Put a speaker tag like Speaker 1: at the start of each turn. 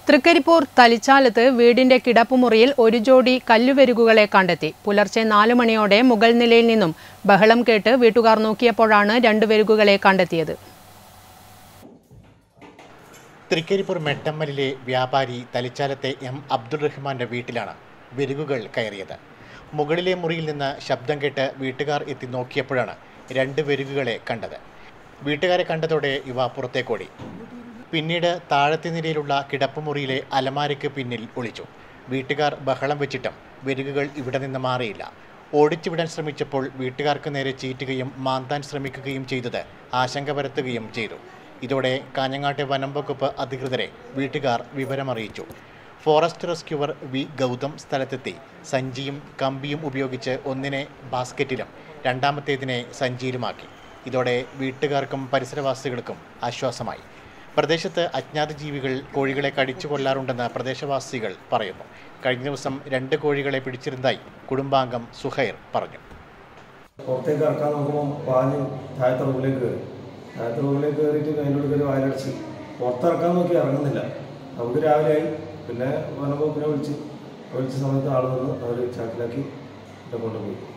Speaker 1: തൃക്കരിപ്പൂർ തലിച്ചാലത്ത് വീടിന്റെ കിടപ്പുമുറിയിൽ ഒരു ജോഡി കല്ലുവെരുകുകളെ കണ്ടെത്തി പുലർച്ചെ നാലു മണിയോടെ മുകൾ നിലയിൽ നിന്നും ബഹളം കേട്ട് വീട്ടുകാർ നോക്കിയപ്പോഴാണ് രണ്ട് വെരുകുകളെ കണ്ടെത്തിയത്
Speaker 2: തൃക്കരിപ്പൂർ മെട്ടമ്മലിലെ വ്യാപാരി തലിച്ചാലത്തെ എം അബ്ദുൾ റഹ്മാന്റെ വീട്ടിലാണ് വെരുകുകൾ കയറിയത് മുകളിലെ മുറിയിൽ നിന്ന് ശബ്ദം കേട്ട് വീട്ടുകാർ എത്തി നോക്കിയപ്പോഴാണ് രണ്ട് വെരുകുകളെ കണ്ടത് വീട്ടുകാരെ കണ്ടതോടെ ഇവ പുറത്തേക്കോടി പിന്നീട് താഴത്തെ നിലയിലുള്ള കിടപ്പുമുറിയിലെ അലമാരയ്ക്ക് പിന്നിൽ ഒളിച്ചു വീട്ടുകാർ ബഹളം വെച്ചിട്ടും വെരുകുകൾ ഇവിടെ നിന്ന് മാറിയില്ല ഓടിച്ചുവിടാൻ ശ്രമിച്ചപ്പോൾ വീട്ടുകാർക്ക് നേരെ ചീറ്റുകയും മാന്താൻ ശ്രമിക്കുകയും ചെയ്തത് ആശങ്ക പരത്തുകയും ചെയ്തു ഇതോടെ കാഞ്ഞങ്ങാട്ടെ വനം വകുപ്പ് അധികൃതരെ വീട്ടുകാർ വിവരമറിയിച്ചു ഫോറസ്റ്റ് റെസ്ക്യൂവർ വി ഗൗതം സ്ഥലത്തെത്തി സഞ്ചിയും കമ്പിയും ഉപയോഗിച്ച് ഒന്നിനെ ബാസ്ക്കറ്റിലും രണ്ടാമത്തേതിനെ സഞ്ചിയിലുമാക്കി ഇതോടെ വീട്ടുകാർക്കും പരിസരവാസികൾക്കും ആശ്വാസമായി പ്രദേശത്ത് അജ്ഞാത ജീവികൾ കോഴികളെ കടിച്ചു കൊല്ലാറുണ്ടെന്ന് പ്രദേശവാസികൾ പറയുന്നു കഴിഞ്ഞ ദിവസം രണ്ട് കോഴികളെ പിടിച്ചിരുന്നതായി കുടുംബാംഗം സുഹൈർ പറഞ്ഞു
Speaker 3: പുറത്തേക്ക് ഇറക്കാൻ നോക്കുമ്പോൾ പാഞ്ഞ് താഴത്തെ റൂമിലേക്ക് കയറി താഴത്തെ റൂമിലേക്ക് കയറിയിട്ട് അതിൻ്റെ കയറി വായിലടിച്ച് പുറത്തിറക്കാൻ നോക്കി ഇറങ്ങുന്നില്ല നമുക്ക് രാവിലെ ആയി പിന്നെ വനംവകുപ്പിനെ വിളിച്ച് വിളിച്ച സമയത്ത് ആൾ വന്ന് അവർ ചാക്കിലാക്കി ഇവിടെ കൊണ്ടുപോയി